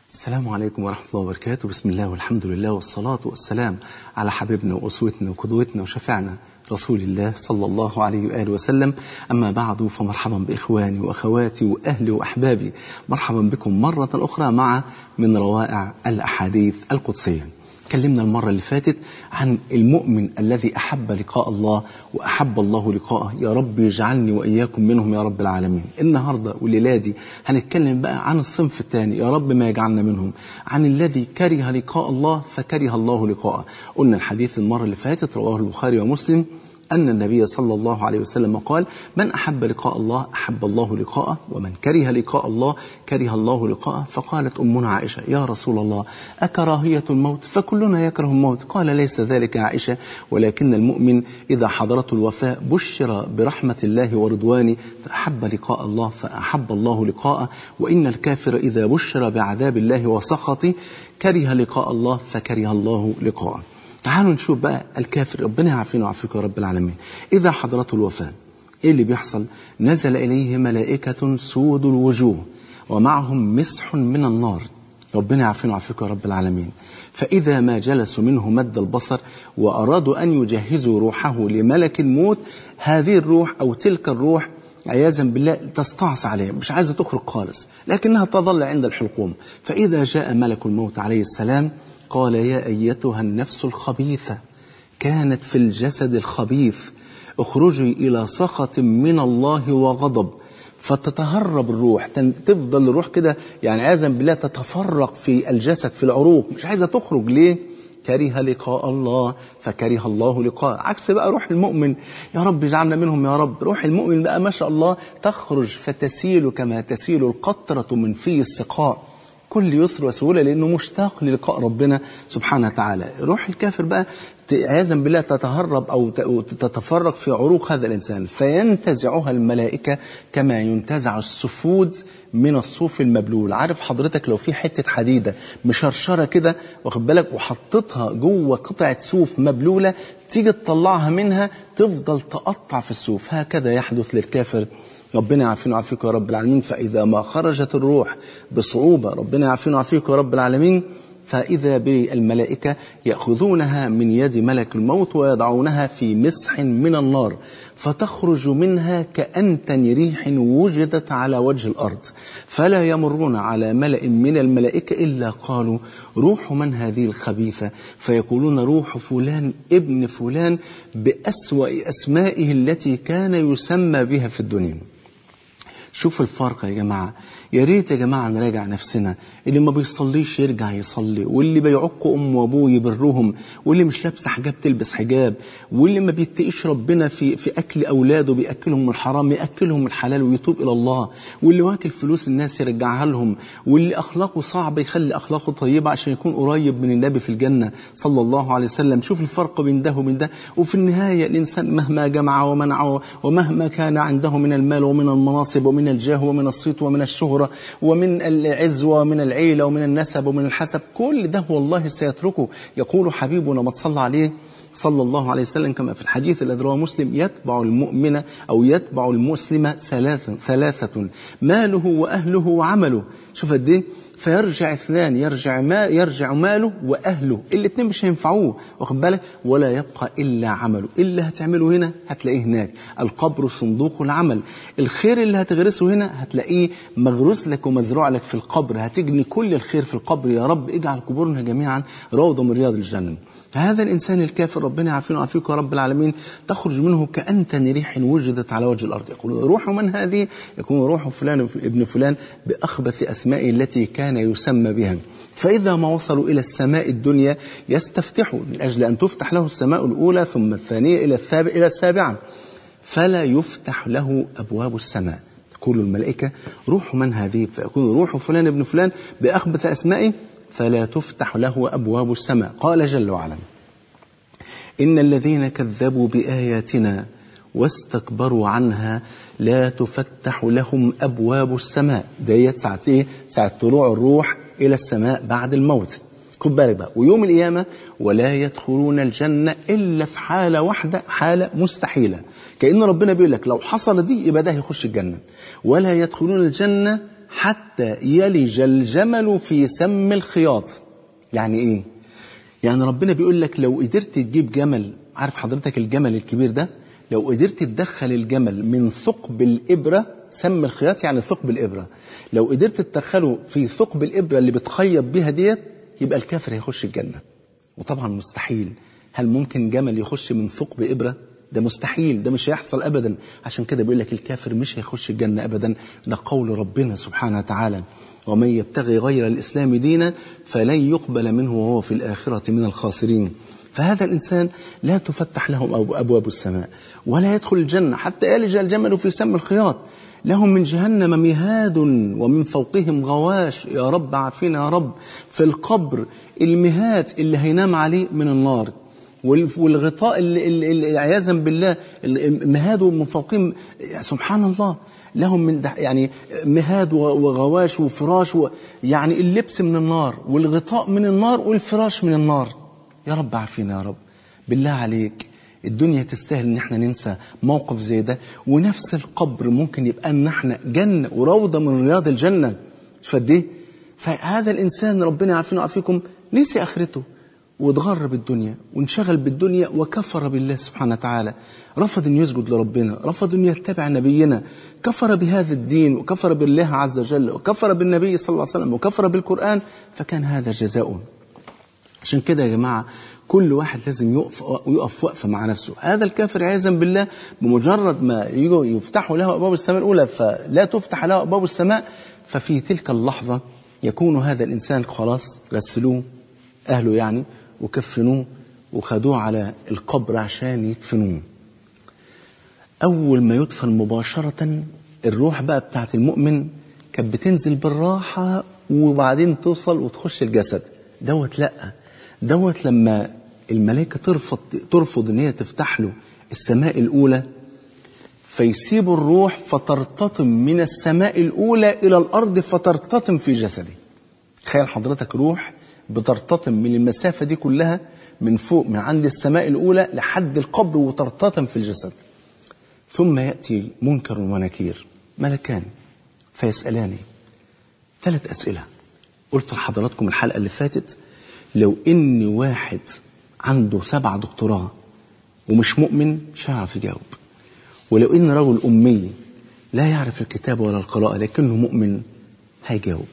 السلام عليكم ورحمة الله وبركاته بسم الله والحمد لله والصلاة والسلام على حبيبنا وأسوتنا وقدوتنا وشفعنا رسول الله صلى الله عليه وآله وسلم أما بعد فمرحبا بإخواني وأخواتي وأهلي وأحبابي مرحبا بكم مرة أخرى مع من روائع الأحاديث القدسية تكلمنا المرة اللي فاتت عن المؤمن الذي أحب لقاء الله وأحب الله لقاءه يا رب يجعلني وإياكم منهم يا رب العالمين النهاردة والليلة دي هنتكلم بقى عن الصنف الثاني يا رب ما يجعلنا منهم عن الذي كره لقاء الله فكره الله لقاءه قلنا الحديث المرة اللي فاتت رواه البخاري ومسلم أن النبي صلى الله عليه وسلم قال من أحب لقاء الله أحب الله لقاءه ومن كره لقاء الله كره الله لقاءه فقالت أمنا عائشة يا رسول الله أكراهية الموت فكلنا يكره الموت قال ليس ذلك عائشة ولكن المؤمن إذا حضرته الوفاة بشر برحمة الله ورضوانه فأحب لقاء الله فأحب الله لقاءه وإن الكافر إذا بشر بعذاب الله وسخطه كره لقاء الله فكره الله لقاءه تعالوا نشوف بقى الكافر ربنا يعافينا ويعافيك يا رب العالمين إذا حضرته الوفاة إيه اللي بيحصل نزل إليه ملائكة سود الوجوه ومعهم مسح من النار ربنا يعافينا ويعافيك يا رب العالمين فإذا ما جلسوا منه مد البصر وأرادوا أن يجهزوا روحه لملك الموت هذه الروح أو تلك الروح عياذا بالله تستعصى عليه مش عايزة تخرج خالص لكنها تظل عند الحلقوم فإذا جاء ملك الموت عليه السلام قال يا أيتها النفس الخبيثة كانت في الجسد الخبيث اخرجي إلى سخط من الله وغضب فتتهرب الروح تفضل الروح كده يعني عياذا بالله تتفرق في الجسد في العروق مش عايزة تخرج ليه كره لقاء الله فكره الله لقاء عكس بقى روح المؤمن يا رب اجعلنا منهم يا رب روح المؤمن بقى ما شاء الله تخرج فتسيل كما تسيل القطرة من في السقاء كل يسر وسهوله لانه مشتاق للقاء ربنا سبحانه وتعالى روح الكافر بقى عياذا بالله تتهرب او تتفرق في عروق هذا الانسان فينتزعها الملائكه كما ينتزع السفود من الصوف المبلول عارف حضرتك لو في حته حديده مشرشره كده واخد بالك وحطيتها جوه قطعه صوف مبلوله تيجي تطلعها منها تفضل تقطع في الصوف هكذا يحدث للكافر ربنا يعافينا ويعافيك يا رب العالمين فإذا ما خرجت الروح بصعوبة ربنا يعافينا ويعافيك يا رب العالمين فإذا بالملائكة يأخذونها من يد ملك الموت ويضعونها في مسح من النار فتخرج منها كأنتن ريح وجدت على وجه الأرض فلا يمرون على ملأ من الملائكة إلا قالوا روح من هذه الخبيثة فيقولون روح فلان ابن فلان بأسوأ أسمائه التي كان يسمى بها في الدنيا شوف الفرق يا جماعة يا ريت يا جماعة نراجع نفسنا اللي ما بيصليش يرجع يصلي واللي بيعق أمه وأبوه يبرهم واللي مش لابسة حجاب تلبس حجاب واللي ما بيتقيش ربنا في في أكل أولاده بيأكلهم من الحرام يأكلهم من الحلال ويتوب إلى الله واللي واكل فلوس الناس يرجعها لهم واللي أخلاقه صعبة يخلي أخلاقه طيبة عشان يكون قريب من النبي في الجنة صلى الله عليه وسلم شوف الفرق بين ده وبين ده وفي النهاية الإنسان مهما جمع ومنع ومهما كان عنده من المال ومن المناصب ومن الجاه ومن الصيت ومن الشهرة ومن العز ومن العيلة ومن النسب ومن الحسب كل ده والله سيتركه يقول حبيبنا ما تصلى عليه صلى الله عليه وسلم كما في الحديث الذي رواه مسلم يتبع المؤمن أو يتبع المسلم ثلاثة, ثلاثة ماله وأهله وعمله شوف قد ايه فيرجع اثنان يرجع ما يرجع ماله واهله الاثنين مش هينفعوه واخد بالك ولا يبقى الا عمله الا هتعمله هنا هتلاقيه هناك القبر صندوق العمل الخير اللي هتغرسه هنا هتلاقيه مغروس لك ومزروع لك في القبر هتجني كل الخير في القبر يا رب اجعل قبورنا جميعا روضه من رياض الجنه هذا الإنسان الكافر ربنا يعافينا ويعافيك يا رب العالمين تخرج منه كأنتن ريح وجدت على وجه الأرض يقول روح من هذه يكون روح فلان ابن فلان بأخبث أسمائه التي كان يسمى بها فإذا ما وصلوا إلى السماء الدنيا يستفتحوا من أجل أن تفتح له السماء الأولى ثم الثانية إلى الثابع إلى السابعة فلا يفتح له أبواب السماء تقول الملائكة روح من هذه فيكون روح فلان ابن فلان بأخبث أسمائه فلا تفتح له أبواب السماء قال جل وعلا إن الذين كذبوا بآياتنا واستكبروا عنها لا تفتح لهم أبواب السماء ديت ساعة إيه؟ ساعة طلوع الروح إلى السماء بعد الموت خد بالك بقى ويوم القيامة ولا يدخلون الجنة إلا في حالة واحدة حالة مستحيلة كأن ربنا بيقول لك لو حصل دي يبقى ده هيخش الجنة ولا يدخلون الجنة حتى يلج الجمل في سم الخياط يعني ايه يعني ربنا بيقول لك لو قدرت تجيب جمل عارف حضرتك الجمل الكبير ده لو قدرت تدخل الجمل من ثقب الإبرة سم الخياط يعني ثقب الإبرة لو قدرت تدخله في ثقب الإبرة اللي بتخيط بيها ديت يبقى الكافر هيخش الجنة وطبعا مستحيل هل ممكن جمل يخش من ثقب إبرة ده مستحيل ده مش هيحصل أبدا عشان كده بيقول لك الكافر مش هيخش الجنة أبدا ده قول ربنا سبحانه وتعالى ومن يبتغي غير الإسلام دينا فلن يقبل منه وهو في الآخرة من الخاسرين فهذا الإنسان لا تفتح لهم أبواب السماء ولا يدخل الجنة حتى يلج الجمل في سم الخياط لهم من جهنم مهاد ومن فوقهم غواش يا رب عافينا يا رب في القبر المهاد اللي هينام عليه من النار والغطاء اللي, اللي عياذا بالله مهاد من فوقهم سبحان الله لهم من يعني مهاد وغواش وفراش و يعني اللبس من النار والغطاء من النار والفراش من النار يا رب عافينا يا رب بالله عليك الدنيا تستاهل ان احنا ننسى موقف زي ده ونفس القبر ممكن يبقى ان احنا جنة وروضة من رياض الجنة فقد ايه فهذا الانسان ربنا يعافينا ويعافيكم نسي اخرته واتغر بالدنيا وانشغل بالدنيا وكفر بالله سبحانه وتعالى رفض أن يسجد لربنا رفض أن يتبع نبينا كفر بهذا الدين وكفر بالله عز وجل وكفر بالنبي صلى الله عليه وسلم وكفر بالقرآن فكان هذا جزاؤه عشان كده يا جماعة كل واحد لازم يقف يقف وقفة مع نفسه هذا الكافر عياذا بالله بمجرد ما يجوا يفتحوا له أبواب السماء الأولى فلا تفتح له أبواب السماء ففي تلك اللحظة يكون هذا الإنسان خلاص غسلوه أهله يعني وكفنوه وخدوه على القبر عشان يدفنوه أول ما يدفن مباشرة الروح بقى بتاعت المؤمن كانت بتنزل بالراحة وبعدين توصل وتخش الجسد دوت لأ دوت لما الملائكة ترفض ترفض ان هي تفتح له السماء الأولى فيسيب الروح فترتطم من السماء الأولى إلى الأرض فترتطم في جسده تخيل حضرتك روح بترتطم من المسافة دي كلها من فوق من عند السماء الأولى لحد القبر وترتطم في الجسد ثم يأتي منكر ونكير ملكان فيسألاني ثلاث أسئلة قلت لحضراتكم الحلقة اللي فاتت لو إن واحد عنده سبع دكتوراه ومش مؤمن مش هيعرف يجاوب ولو إن رجل أمي لا يعرف الكتابة ولا القراءة لكنه مؤمن هيجاوب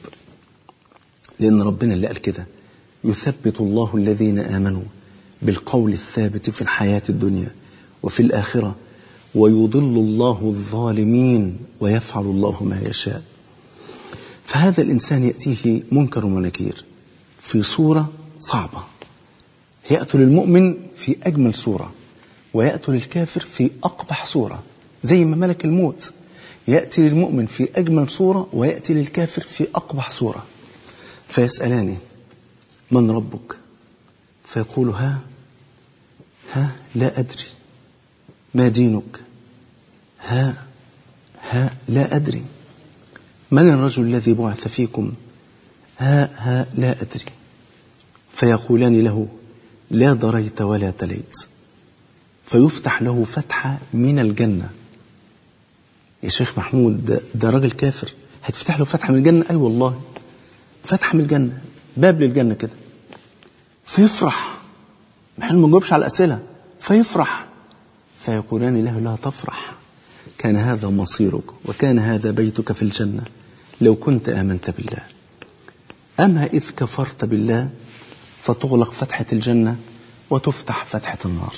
لأن ربنا اللي قال كده يثبت الله الذين آمنوا بالقول الثابت في الحياة الدنيا وفي الآخرة ويضل الله الظالمين ويفعل الله ما يشاء فهذا الإنسان يأتيه منكر ونكير في صورة صعبة يأتي للمؤمن في أجمل صورة ويأتي للكافر في أقبح صورة زي ما ملك الموت يأتي للمؤمن في أجمل صورة ويأتي للكافر في أقبح صورة فيسألاني من ربك فيقول ها ها لا أدري ما دينك ها ها لا أدري من الرجل الذي بعث فيكم ها ها لا أدري فيقولان له لا ضريت ولا تليت فيفتح له فتحة من الجنة يا شيخ محمود ده, ده راجل كافر هتفتح له فتحة من الجنة أي أيوة والله فتحة من الجنة باب للجنة كده فيفرح مع انه ما جاوبش على الأسئلة فيفرح فيقولان له لا تفرح كان هذا مصيرك وكان هذا بيتك في الجنة لو كنت آمنت بالله أما إذ كفرت بالله فتغلق فتحة الجنة وتفتح فتحة النار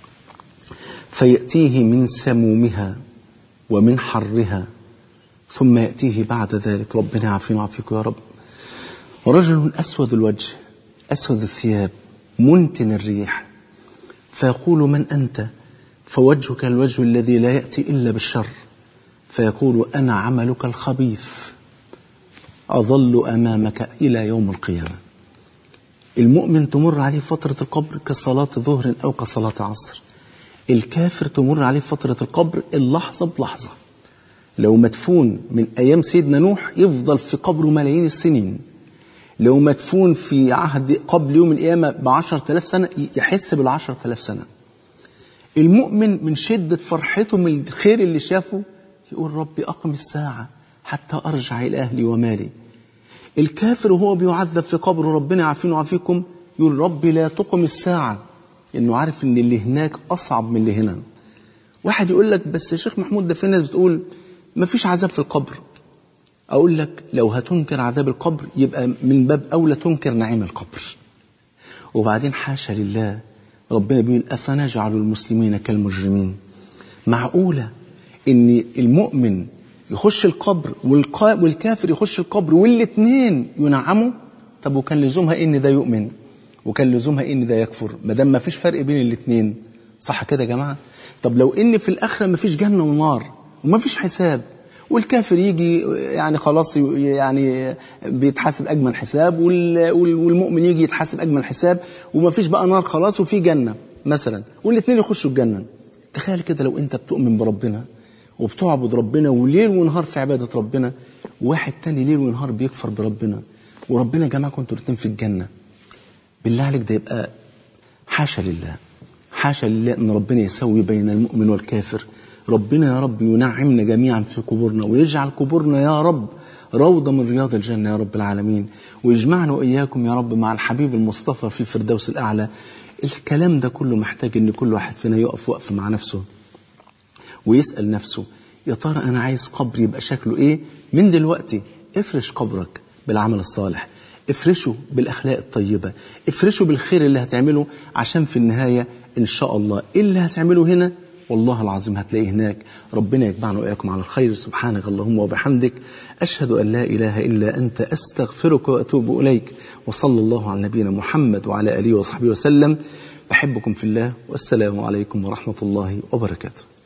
فيأتيه من سمومها ومن حرها ثم يأتيه بعد ذلك ربنا يعافينا ويعافيك يا رب رجل أسود الوجه أسود الثياب منتن الريح فيقول من أنت فوجهك الوجه الذي لا يأتي إلا بالشر فيقول أنا عملك الخبيث أظل أمامك إلى يوم القيامة المؤمن تمر عليه فترة القبر كصلاة ظهر أو كصلاة عصر الكافر تمر عليه فترة القبر اللحظة بلحظة لو مدفون من أيام سيدنا نوح يفضل في قبره ملايين السنين لو مدفون في عهد قبل يوم القيامة بعشرة آلاف سنة يحس بالعشرة آلاف سنة المؤمن من شدة فرحته من الخير اللي شافه يقول ربي أقم الساعة حتى أرجع إلى أهلي ومالي الكافر وهو بيعذب في قبره ربنا يعافينا ويعافيكم يقول ربي لا تقم الساعة إنه عارف إن اللي هناك أصعب من اللي هنا واحد يقول لك بس يا شيخ محمود ده في ناس بتقول ما فيش عذاب في القبر أقول لك لو هتنكر عذاب القبر يبقى من باب أولى تنكر نعيم القبر وبعدين حاشا لله ربنا بيقول أفنجعل المسلمين كالمجرمين معقولة إن المؤمن يخش القبر والكافر يخش القبر والاثنين ينعموا طب وكان لزومها ان ده يؤمن وكان لزومها ان ده يكفر ما دام ما فيش فرق بين الاثنين صح كده يا جماعه طب لو ان في الاخره ما فيش جنه ونار وما فيش حساب والكافر يجي يعني خلاص يعني بيتحاسب اجمل حساب والمؤمن يجي يتحاسب اجمل حساب وما فيش بقى نار خلاص وفي جنه مثلا والاثنين يخشوا الجنه تخيل كده لو انت بتؤمن بربنا وبتعبد ربنا وليل ونهار في عبادة ربنا واحد تاني ليل ونهار بيكفر بربنا وربنا جمعكم انتوا الاثنين في الجنة بالله عليك ده يبقى حاشا لله حاشا لله ان ربنا يسوي بين المؤمن والكافر ربنا يا رب ينعمنا جميعا في قبورنا ويجعل قبورنا يا رب روضة من رياض الجنة يا رب العالمين ويجمعنا وإياكم يا رب مع الحبيب المصطفى في الفردوس الأعلى الكلام ده كله محتاج ان كل واحد فينا يقف وقف مع نفسه ويسأل نفسه يا ترى أنا عايز قبري يبقى شكله إيه من دلوقتي افرش قبرك بالعمل الصالح افرشه بالأخلاق الطيبة افرشه بالخير اللي هتعمله عشان في النهاية إن شاء الله إيه اللي هتعمله هنا والله العظيم هتلاقيه هناك ربنا يجمعنا وإياكم على الخير سبحانك اللهم وبحمدك أشهد أن لا إله إلا أنت أستغفرك وأتوب إليك وصلى الله على نبينا محمد وعلى آله وصحبه وسلم بحبكم في الله والسلام عليكم ورحمة الله وبركاته